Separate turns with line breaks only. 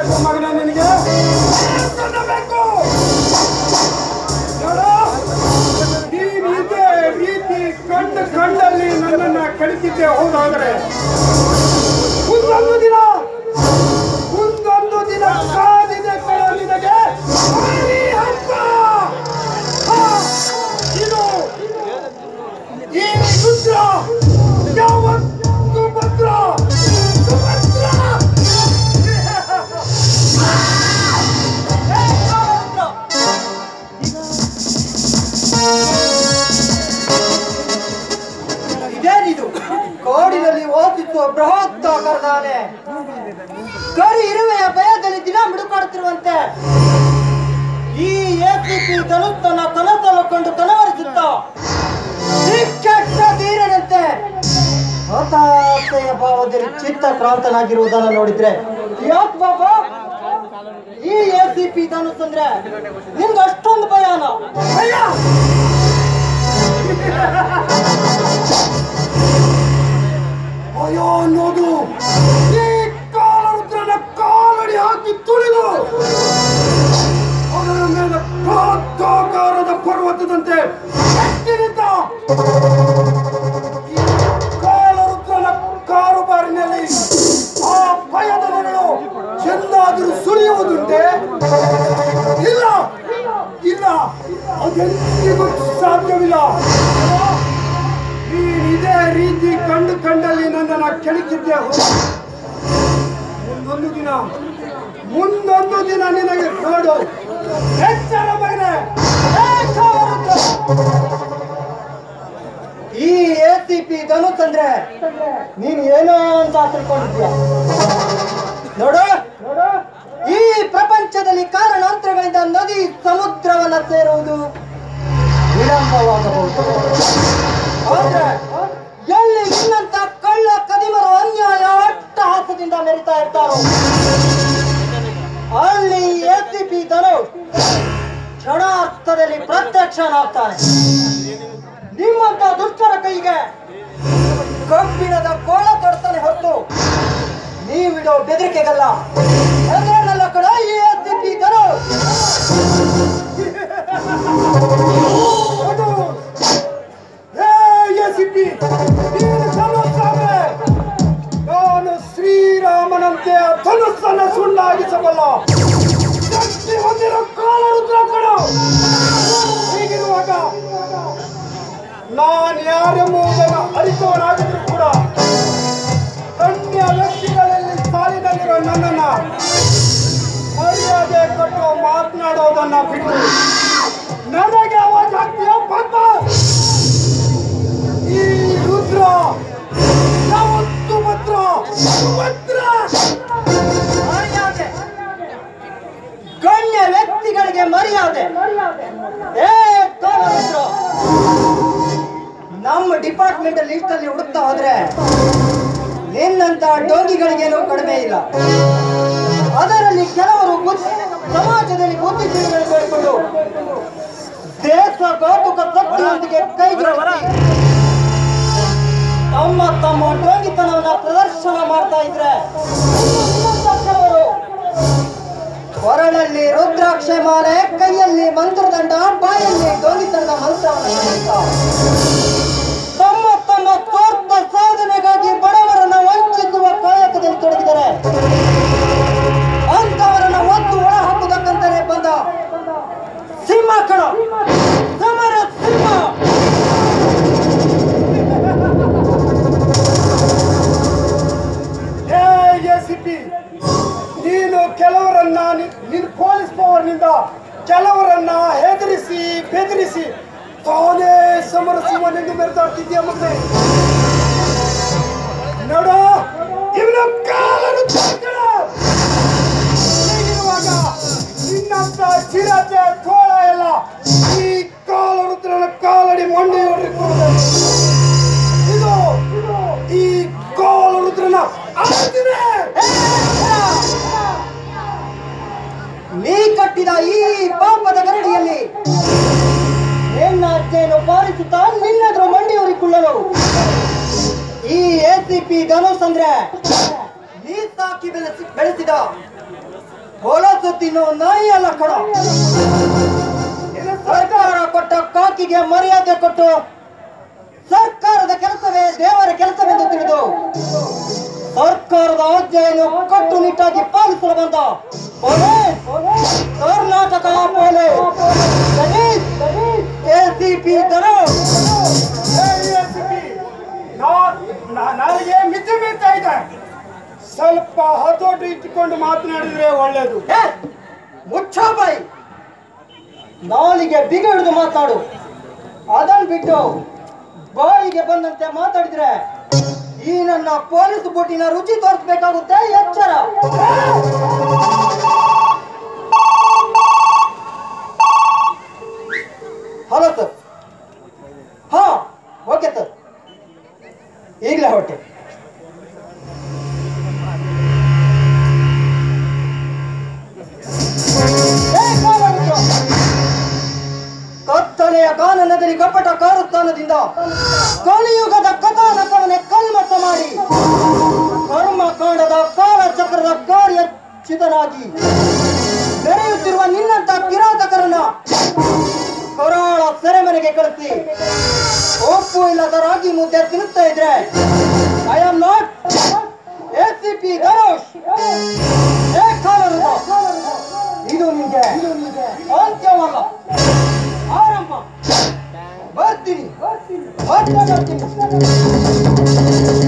ಬೇಕು ಮಗನ ನಿನಗೆ ವಯಸ್ಸನ್ನ ಬೇಕು ನೋಡು, ನೀನ್ ಇದೇ ರೀತಿ ಕಂಡ ಕಂಡಲ್ಲಿ ನನ್ನನ್ನ ಕಳಿತಿದ್ದೆ ಹೌದಾದ್ರೆ ಮುಂದೊಂದು ದಿನ ಮುಂದೊಂದು ದಿನ ಕಾದಿದೆ ಕಣ ನಿನಗೆ ಮಾರಿ ಹಬ್ಬ ಹಾ, ಇದು ಈ ರುದ್ರ ಯಾವತ್ತು ಭದ್ರ ಸುಭದ್ರ
ಇದೇನಿದು ಕಾಡಿನಲ್ಲಿ ವಾಸಿಸುವ ಬೃಹತ್ತಾಕಾರದ ಆನೆ ಕರಿ ಇರುವೆಯ ಭಯದಲ್ಲಿ ದಿನ ಮಿಡುಕಾಡುತ್ತಿರುವಂತೆ ಈ ಎಸಿಪಿ ಧನುಸ್ತನ್ನ ಕನಸಲು ಕೊಂಡು ಕನವರಿಸುತ್ತ ದಿಕ್ಕೆಟ್ಟ ಧೀರನಂತೆ ಹತಾಶೆಯ ಭಾವದಲ್ಲಿ ಚಿತ್ತಕ್ರಾಂತನಾಗಿರುವುದನ್ನು ನೋಡಿದ್ರೆ ಯಾಕೆ ಬಾಬಾ ಈ ಎಸಿಪಿ ಧನುಸ್ ಅಂದ್ರೆ ನಿಮ್ಗೆ ಅಷ್ಟೊಂದು ಭಯಾನ
ಭಯ ಭಯ ಅನ್ನೋದು ಈ ಕಾಲರುದ್ರನ ಕಾಲಡಿ ಹಾಕಿ ತುಳಿದು ಅದರ ಮೇಲೆ ಬೃಹತ್ತಾಕಾರದ ಪರ್ವತದಂತೆ ಎತ್ತಿ ನಿಂತ ಈ ಕಾಲರುದ್ರನ ಕಾರುಬಾರಿನಲ್ಲಿ ಆ ಭಯದ ನೆರಳು ಎಂದಾದರೂ ಸುಳಿಯುವುದುಂಟೆ ಇಲ್ಲ ಇಲ್ಲ ಅದೆಂದಿಗೂ ಸಾಧ್ಯವಿಲ್ಲ ನೀನ್ ಇದೇ ರೀತಿ ಕಂಡು ಕಂಡಲ್ಲಿ ನನ್ನನ್ನ ಕೆಣಕಿದ್ದೆ ಹೌದು. ಮುಂದೊಂದು ದಿನ ಮುಂದೊಂದು ದಿನ ನಿನಗೆ ನೋಡು ಎಚ್ಚರ ಮಗನೇ
ಏ ಕಾಲರುದ್ರ! ಈ ಎಸಿಪಿ ಧನುಸ್ ಅಂದ್ರೆ ನೀನು ಏನೋ ಅಂತ ತಿಳ್ಕೊಂಡಿದ್ಯ ನೋಡು ಈ ಪ್ರಪಂಚದಲ್ಲಿ ಕಾರಣಾಂತರಗಳಿಂದ ನದಿ ಸಮುದ್ರವನ್ನ ಸೇರುವುದು ವಿಳಂಬವಾಗಬಹುದು ಆದ್ರೆ ಎಲ್ಲಿ ನಿನ್ನಂತ ಕಳ್ಳ ಕದಿಮರು ಅನ್ಯಾಯ ಅಟ್ಟಹಾಸದಿಂದ ಮೆರಿತಾ ಇರ್ತಾರೋ ಅಲ್ಲಿ ಎಸಿಪಿ ಧನುಷ್ ಕ್ಷಣಾರ್ಥದಲ್ಲಿ ಪ್ರತ್ಯಕ್ಷನಾಗ್ತಾನೆ ನಿಮ್ಮಂತ ದುಷ್ಟರ ಕೈಗೆ ಕಬ್ಬಿಣದ ಕೋಳ ತೊಡ್ತಾನೆ ಹೊತ್ತು ನೀವಿಡೋ ಬೆದರಿಕೆಗಲ್ಲ ಎದುರನ್ನೆಲ್ಲ ಕಡ ಈ ಎಸ್ಸಿಪಿ ಧನುಷ್
ಅದು ಹೇ ಯಸಿಪಿ ನೀನು ಧನುಸ್ಸಾದ್ರೆ ನಾನು ಶ್ರೀರಾಮನಂತೆ ಆ ಧನುಸ್ಸನ್ನ ಸುಳ್ಳಾಗಿಸಬಲ್ಲ ಶಕ್ತಿ ಹೊಂದಿರೋ ಕಾಲರುದ್ರ ಕಣ ಹೀಗಿರುವಾಗ ನಾನು ಯಾರೆಂಬುದನ್ನು ಅರಿತವನಾಗಿದ್ರು ಕೂಡ ಗಣ್ಯ ವ್ಯಕ್ತಿಗಳಲ್ಲಿ ಸಾಲಿನಲ್ಲಿರೋ ನನ್ನನ್ನ ಮರ್ಯಾದೆ ಕೊಟ್ಟು ಮಾತನಾಡೋದನ್ನ ಬಿಟ್ಟು ನನಗೆ ಅವಾಜ್ ಹಾಕ್ತೀಯ ಪಾಪ ಈ ರುದ್ರ ಯಾವತ್ತು ಮಾತ್ರ ಸುಭದ್ರ
ಮರ್ಯಾದೆ ಗಣ್ಯ ವ್ಯಕ್ತಿಗಳಿಗೆ ಮರ್ಯಾದೆ ಏ ಕಾಲಮಿತ್ರ ನಮ್ಮ ಡಿಪಾರ್ಟ್ಮೆಂಟ್ ಲಿಸ್ಟ್ ಅಲ್ಲಿ ಹುಡುಕ್ತಾ ಹೋದ್ರೆ ನಿನ್ನಂತ ಡೋಂಗಿಗಳಿಗೇನು ಕಡಿಮೆ ಇಲ್ಲ ಅದರಲ್ಲಿ ಕೆಲವರು ಬುದ್ಧಿ- ಸಮಾಜದಲ್ಲಿ ಬುದ್ಧಿ ತಿಳಿಗಳು ಮಾಡಿಕೊಂಡು ದೇಶ ಘಾತುಕ ಶಕ್ತಿಯೊಂದಿಗೆ ಕೈ ಜೋಡಿಸಿ ತಮ್ಮ ತಮ್ಮ ಡೋಂಗಿತನವನ್ನ ಪ್ರದರ್ಶನ ಮಾಡ್ತಾ ಇದ್ರೆ ಇನ್ನೊಂದು ಕೆಲವರು ಕೊರಳಲ್ಲಿ ರುದ್ರಾಕ್ಷ ಮಾಲೆ ಕೈಯಲ್ಲಿ ಮಂತ್ರದಂಡ ಬಾಯಲ್ಲಿ ಡೋಂಗಿತನದ ಮಂತ್ರವನ್ನು ಹೇಳುತ್ತಾ ತಮ್ಮ ತಮ್ಮ ಸ್ವಾರ್ಥ ಸಾಧನೆಗಾಗಿ ಬಡವರನ್ನ ವಂಚಿಸುವ ಕಾಯಕದಲ್ಲಿ ತೊಡಗಿದ್ದಾರೆ ಅಂತವರನ್ನ ಒತ್ತು ಒಳ ಹಾಕುವುದಕ್ಕಂತಾನೆ ಬಂದ ಸಿಂಹ ಕಣ ಸಮರ ಸಿಂಹ
ಹೇ ಎಸಿಪಿ ನೀನು ಕೆಲವರನ್ನ ನಿ- ನಿನ್ನ ಪೊಲೀಸ್ ಪವರ್ನಿಂದ ಕೆಲವರನ್ನ ಹೆದರಿಸಿ ಬೆದರಿಸಿ ತಾನೇ ಸಮರಸಿಂಹನೆಂದು ಮೆರೆದಾಡ್ತಿದ್ಯಾ ಮಗನೇ ನೋಡು ಇವನ ಕಾಲನ್ನು ತಡ್ಕಣ. ಹೀಗಿರುವಾಗ ನಿನ್ನಂತ ಚಿರತೆ ತೋಳ ಎಲ್ಲ ಈ ಕಾಲರುದ್ರನ ಕಾಲಡಿ ಮಂಡಿ ಹೊಡೆದು ಇದು ಈ ಕಾಲರುದ್ರನ ಆಳ್ತಿದೆ
ನೀ ಕಟ್ಟಿದ ಈ ಪಾಪದ ಗರಡಿಯಲ್ಲಿ ನಿನ್ನ ಅಜ್ಜೆಯನ್ನು ಪಾಲಿಸುತ್ತಾ ನಿನ್ನೆದುರು ಮಂಡಿಯೂರಿಕೊಳ್ಳಲು ಈ ಎಸಿಪಿ ಧನುಷ್ ಅಂದ್ರೆ ನೀ ಸಾಕಿ ಬೆಳೆಸಿ ಬೆಳೆಸಿದ ಹೊಲಸು ತಿನ್ನೋ ನಾಯಿ ಅಲ್ಲ ಕಣ ಸರ್ಕಾರ ಕೊಟ್ಟ ಕಾಕಿಗೆ ಮರ್ಯಾದೆ ಕೊಟ್ಟು ಸರ್ಕಾರದ ಕೆಲಸವೇ ದೇವರ ಕೆಲಸವೆಂದು ತಿಳಿದು ಸರ್ಕಾರದ ಆಜ್ಞೆಯನ್ನು ಕಟ್ಟುನಿಟ್ಟಾಗಿ ಪಾಲಿಸಲು ಬಂದ ಪೊಲೀಸ್ ಕರ್ನಾಟಕ ಪೊಲೀಸ್ ಎಸಿಪಿ ದರೋಜ್
ನನಗೆ ಮಿತಿ ಮೀರ್ತಾ ಇದೆ ಸ್ವಲ್ಪ ಹತೋಟಿ ಇಟ್ಟುಕೊಂಡು ಮಾತನಾಡಿದ್ರೆ ಒಳ್ಳೇದು
ಏ, ಮುಚ್ಚ ಬಾಯಿ ನಾಲಿಗೆ ಬಿಗ ಹಿಡಿದು ಮಾತಾಡು ಅದನ್ ಬಿಟ್ಟು ಬಾಯಿಗೆ ಬಂದಂತೆ ಮಾತಾಡಿದ್ರೆ ಈ ನನ್ನ ಪೊಲೀಸ್ ಬೂಟಿನ ರುಚಿ ತೋರಿಸ್ಬೇಕಾಗುತ್ತೆ ಎಚ್ಚರ ಹಲೋ ಸರ್ ಹಾ ಓಕೆ ಸರ್ ಈಗಲೇ ಹೊಟ್ಟೆ ಕತ್ತಲೆಯ ಕಾನನದಲ್ಲಿ ಕಪಟ ಕಾರುಸ್ಥಾನದಿಂದ ಕಲಿಯುಗದ ಕಥಾನಕವನ್ನೇ ಕಲ್ಮತ ಮಾಡಿ ಕರ್ಮಕಾಂಡದ ಕಾಲಚಕ್ರದ ಕಾರ್ಯಚ್ಯುತನಾಗಿ ನಡೆಯುತ್ತಿರುವ ನಿನ್ನಂತ ಕಿರಾತಕರನ್ನ ಕರಾಳ ಸೆರೆಮನೆಗೆ ಕಳಿಸಿ ಒಪ್ಪು ಇಲ್ಲದ ರಾಗಿ ಮುದ್ದೆ ತಿನ್ನುತ್ತಾ ಇದ್ರೆ I am not S C P Dhanush ಏ ಕಾಲರುಗ. ಇದು ನಿಮಗೆ ಅಂತ್ಯವಲ್ಲ ಆರಂಭ ಬರ್ತೀನಿ ಮತ್ತೆ ಬರ್ತೀನಿ